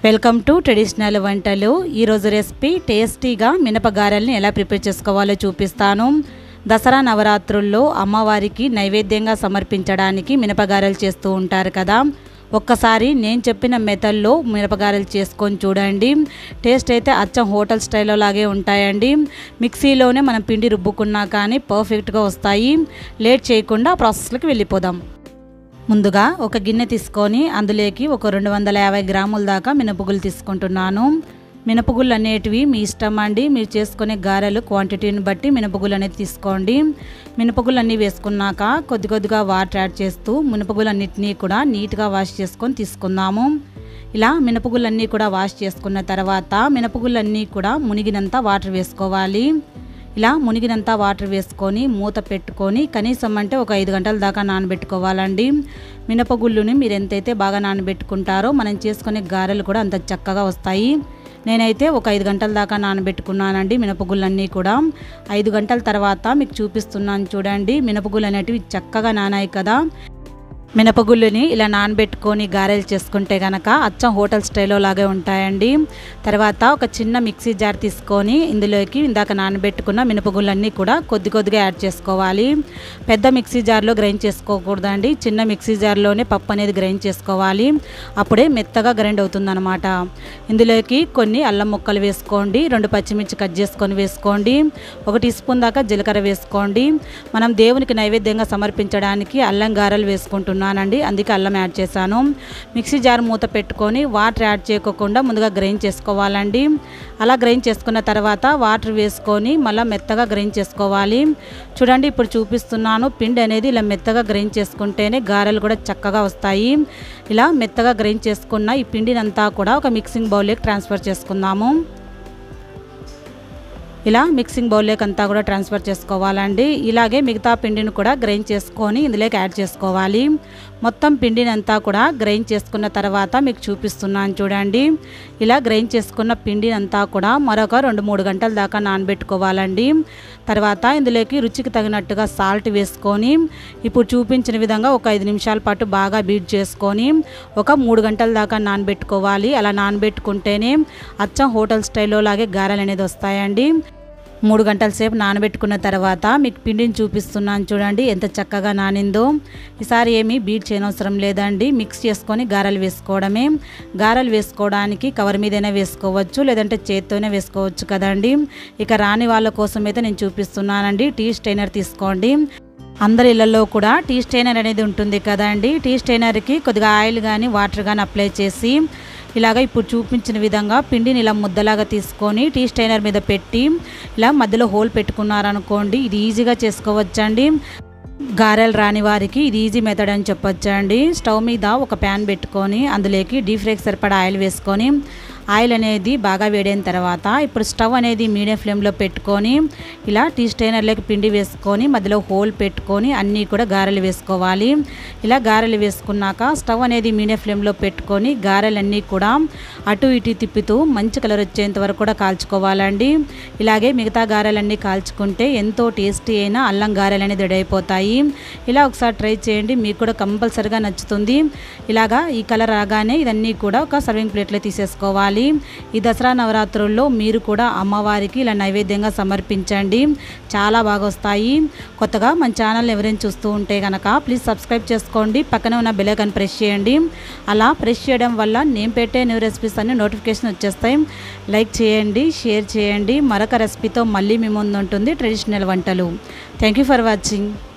welcome to traditional వంటలు ఈరోజు recipe టేస్టీగా మినపగారెల్ని ఎలా ప్రిపేర్ చేసుకోవాలో చూపిస్తాను దసరా నవరాత్రుల్లో అమ్మవారికి నైవేద్యంగా సమర్పించడానికి మినపగారెలు చేస్తూ ఉంటారు కదా ఒక్కసారి నేను చెప్పిన మెథడ్లో మినపగారెలు చేసుకొని చూడండి టేస్ట్ అయితే అచ్చం హోటల్ స్టైల్లో లాగే ఉంటాయండి మిక్సీలోనే మనం పిండి రుబ్బుకున్నా కానీ పర్ఫెక్ట్గా వస్తాయి లేట్ చేయకుండా ప్రాసెస్లోకి వెళ్ళిపోదాం ముందుగా ఒక గిన్నె తీసుకొని అందులోకి ఒక రెండు వందల యాభై గ్రాముల దాకా మినపగుళ్ళు తీసుకుంటున్నాను మినపగుళ్ళు అనేటివి మీ ఇష్టం అండి మీరు చేసుకునే గారెలు క్వాంటిటీని బట్టి మినపగుళ్ళు అనేది తీసుకోండి మినపగుళ్ళు అన్నీ వేసుకున్నాక కొద్ది కొద్దిగా వాటర్ యాడ్ చేస్తూ మినపగుళ్ళు అన్నిటినీ కూడా నీట్గా వాష్ చేసుకొని తీసుకుందాము ఇలా మినపగుళ్ళన్నీ కూడా వాష్ చేసుకున్న తర్వాత మినపగుళ్ళన్నీ కూడా మునిగినంత వాటర్ వేసుకోవాలి ఇలా మునిగినంత వాటర్ వేసుకొని మూత పెట్టుకొని కనీసం అంటే ఒక ఐదు గంటల దాకా నానబెట్టుకోవాలండి మినపగుళ్ళుని మీరు ఎంతైతే బాగా నానబెట్టుకుంటారో మనం చేసుకునే గారెలు కూడా అంత చక్కగా వస్తాయి నేనైతే ఒక ఐదు గంటల దాకా నానబెట్టుకున్నానండి మినపగుళ్ళన్నీ కూడా ఐదు గంటల తర్వాత మీకు చూపిస్తున్నాను చూడండి మినపగుళ్ళు అనేటివి చక్కగా నానాయి కదా మినపగుళ్ళుని ఇలా నానబెట్టుకొని గారెలు చేసుకుంటే కనుక అచ్చం హోటల్ స్టైల్లో లాగే ఉంటాయండి తర్వాత ఒక చిన్న మిక్సీ జార్ తీసుకొని ఇందులోకి ఇందాక నానబెట్టుకున్న మినపగుళ్ళన్నీ కూడా కొద్ది కొద్దిగా యాడ్ చేసుకోవాలి పెద్ద మిక్సీ జార్లో గ్రైండ్ చేసుకోకూడదండి చిన్న మిక్సీ జార్లోనే పప్పు అనేది గ్రైండ్ చేసుకోవాలి అప్పుడే మెత్తగా గ్రైండ్ అవుతుందన్నమాట ఇందులోకి కొన్ని అల్లం ముక్కలు వేసుకోండి రెండు పచ్చిమిర్చి కట్ చేసుకొని వేసుకోండి ఒక టీ స్పూన్ దాకా జీలకర్ర వేసుకోండి మనం దేవునికి నైవేద్యంగా సమర్పించడానికి అల్లం గారెలు వేసుకుంటున్నాం ఉన్నానండి అందుకే అల్లం యాడ్ చేశాను మిక్సీ జార్ మూత పెట్టుకొని వాటర్ యాడ్ చేయకోకుండా ముందుగా గ్రైండ్ చేసుకోవాలండి అలా గ్రైండ్ చేసుకున్న తర్వాత వాటర్ వేసుకొని మళ్ళీ మెత్తగా గ్రైండ్ చేసుకోవాలి చూడండి ఇప్పుడు చూపిస్తున్నాను పిండి అనేది ఇలా మెత్తగా గ్రైండ్ చేసుకుంటేనే గారెలు కూడా చక్కగా వస్తాయి ఇలా మెత్తగా గ్రైండ్ చేసుకున్న ఈ పిండినంతా కూడా ఒక మిక్సింగ్ బౌల్లోకి ట్రాన్స్ఫర్ చేసుకుందాము ఇలా మిక్సింగ్ బౌల్లోకి అంతా కూడా ట్రాన్స్ఫర్ చేసుకోవాలండి ఇలాగే మిగతా పిండిని కూడా గ్రైండ్ చేసుకొని ఇందులోకి యాడ్ చేసుకోవాలి మొత్తం పిండిని అంతా కూడా గ్రైండ్ చేసుకున్న తర్వాత మీకు చూపిస్తున్నాను చూడండి ఇలా గ్రైండ్ చేసుకున్న పిండిని అంతా కూడా మరొక రెండు మూడు గంటల దాకా నానబెట్టుకోవాలండి తర్వాత ఇందులోకి రుచికి తగినట్టుగా సాల్ట్ వేసుకొని ఇప్పుడు చూపించిన విధంగా ఒక ఐదు నిమిషాల పాటు బాగా బీట్ చేసుకొని ఒక మూడు గంటల దాకా నానబెట్టుకోవాలి అలా నానబెట్టుకుంటేనే అచ్చం హోటల్ స్టైల్లో లాగే గారెలు అనేది వస్తాయండి మూడు గంటల సేపు నానబెట్టుకున్న తర్వాత మీకు పిండిని చూపిస్తున్నాను చూడండి ఎంత చక్కగా నానిందో ఈసారి ఏమీ బీట్ చేయనవసరం లేదండి మిక్స్ చేసుకొని గారెలు వేసుకోవడమే గారెలు వేసుకోవడానికి కవర్ మీదైనా వేసుకోవచ్చు లేదంటే చేత్తోనే వేసుకోవచ్చు కదండి ఇక రాని వాళ్ళ కోసం అయితే నేను చూపిస్తున్నానండి టీ స్టైనర్ తీసుకోండి అందరి ఇళ్లలో కూడా టీ స్టైనర్ అనేది ఉంటుంది కదండి టీ స్టైనర్కి కొద్దిగా ఆయిల్ కానీ వాటర్ కానీ అప్లై చేసి ఇలాగ ఇప్పుడు చూపించిన విధంగా పిండిని ఇలా ముద్దలాగా తీసుకొని టీ స్టైనర్ మీద పెట్టి ఇలా మధ్యలో హోల్ పెట్టుకున్నారనుకోండి ఇది ఈజీగా చేసుకోవచ్చండి గారెలు రాని వారికి ఇది ఈజీ మెథడ్ అని చెప్పొచ్చండి స్టవ్ మీద ఒక ప్యాన్ పెట్టుకొని అందులోకి డీప్ ఫ్రైకి సరిపడా ఆయిల్ వేసుకొని ఆయిల్ అనేది బాగా వేడైన తర్వాత ఇప్పుడు స్టవ్ అనేది మీడియం ఫ్లేమ్లో పెట్టుకొని ఇలా టీ స్టైనర్లోకి పిండి వేసుకొని మధ్యలో హోల్ పెట్టుకొని అన్నీ కూడా గారెలు వేసుకోవాలి ఇలా గారెలు వేసుకున్నాక స్టవ్ అనేది మీడియం ఫ్లేమ్లో పెట్టుకొని గారెలన్నీ కూడా అటు ఇటు తిప్పుతూ మంచి కలర్ వచ్చేంత వరకు కూడా కాల్చుకోవాలండి ఇలాగే మిగతా గారెలన్నీ కాల్చుకుంటే ఎంతో టేస్టీ అయిన అల్లం గారెలు అనేది రెడీ అయిపోతాయి ఇలా ఒకసారి ట్రై చేయండి మీకు కూడా కంపల్సరిగా నచ్చుతుంది ఇలాగా ఈ కలర్ రాగానే ఇదన్నీ కూడా ఒక సర్వింగ్ ప్లేట్లో తీసేసుకోవాలి ఈ దసరా నవరాత్రుల్లో మీరు కూడా అమ్మవారికి ఇలా నైవేద్యంగా సమర్పించండి చాలా బాగా వస్తాయి కొత్తగా మన ఛానల్ ఎవరైనా చూస్తూ ఉంటే కనుక ప్లీజ్ సబ్స్క్రైబ్ చేసుకోండి పక్కనే ఉన్న బెల్ ఐకాన్ ప్రెస్ చేయండి అలా ప్రెస్ చేయడం వల్ల నేను పెట్టే న్యూ రెసిపీస్ అన్ని నోటిఫికేషన్ వచ్చేస్తాయి లైక్ చేయండి షేర్ చేయండి మరొక రెసిపీతో మళ్ళీ మీ ముందు ఉంటుంది ట్రెడిషనల్ వంటలు థ్యాంక్ యూ ఫర్ వాచింగ్